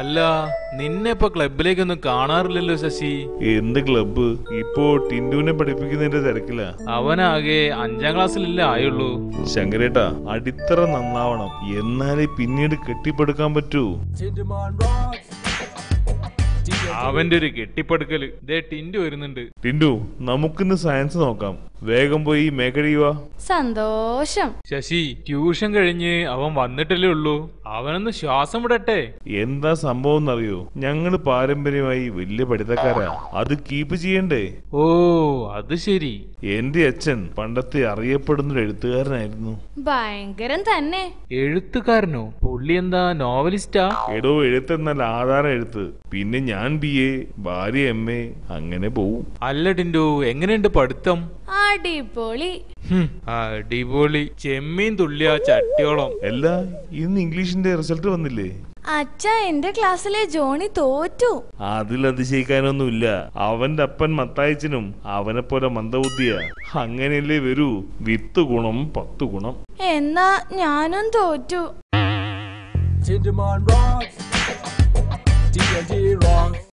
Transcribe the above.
അല്ല നിന്നെ ഇപ്പൊ ക്ലബിലേക്കൊന്നും കാണാറില്ലല്ലോ ശശി എന്ത് ക്ലബ്ബ് ഇപ്പോ ടിന്റുവിനെ പഠിപ്പിക്കുന്നതിന്റെ തിരക്കില അവനാകെ അഞ്ചാം ക്ലാസ്സിലല്ലേ ആയുള്ളൂ ശങ്കരേട്ടാ അടിത്തറ നന്നാവണം എന്നാലേ പിന്നീട് കെട്ടിപ്പടുക്കാൻ പറ്റൂ Tinderman rocks. അവന്റെ ഒരു കെട്ടിപ്പടുക്കല് ദേ ടിൻഡു വരുന്നുണ്ട് ടിന്റു നമുക്കിന്ന് സയൻസ് നോക്കാം വേഗം പോയി മേഘടിയുവാ സന്തോഷം ശശി ട്യൂഷൻ കഴിഞ്ഞ് അവൻ വന്നിട്ടല്ലേ ഉള്ളൂ അവനൊന്ന് ശ്വാസം വിടട്ടെ എന്താ സംഭവം എന്നറിയോ ഞങ്ങള് പാരമ്പര്യമായി വലിയ പഠിത്തക്കാരാ അത് കീപ്പ് ചെയ്യണ്ടേ ഓ അത് ശരി എന്റെ അച്ഛൻ പണ്ടത്തെ അറിയപ്പെടുന്ന ഒരു എഴുത്തുകാരനായിരുന്നു ഭയങ്കരം തന്നെ എഴുത്തുകാരനോ പുള്ളി എന്താ നോവലിസ്റ്റാ എടോ എഴുത്തെന്നാൽ ആധാരം എഴുത്ത് പിന്നെ ഞാൻ ബി എ ഭാര്യ എം എ അങ്ങനെ പോവും അല്ല ടിൻഡു എങ്ങനെയുണ്ട് പഠിത്തം അടിപൊളി ഹും, അടിപൊളി ചെമ്മീൻ തുള്ളിയ ചട്ടിയോളം അല്ല ഇന്ന് ഇംഗ്ലീഷിന്റെ റിസൾട്ട് വന്നില്ലേ അച്ഛ എന്റെ ക്ലാസ്സിലെ ജോണി തോറ്റു അതിൽ അതിശയിക്കാനൊന്നുമില്ല അവന്റെ അപ്പൻ മത്തായച്ചനും അവനെ പോലെ മന്ദബുദ്ധിയാ അങ്ങനെയല്ലേ വരൂ വിത്ത് ഗുണം പത്ത് ഗുണം എന്നാ ഞാനും തോറ്റു Tinderman rocks. TNT rocks.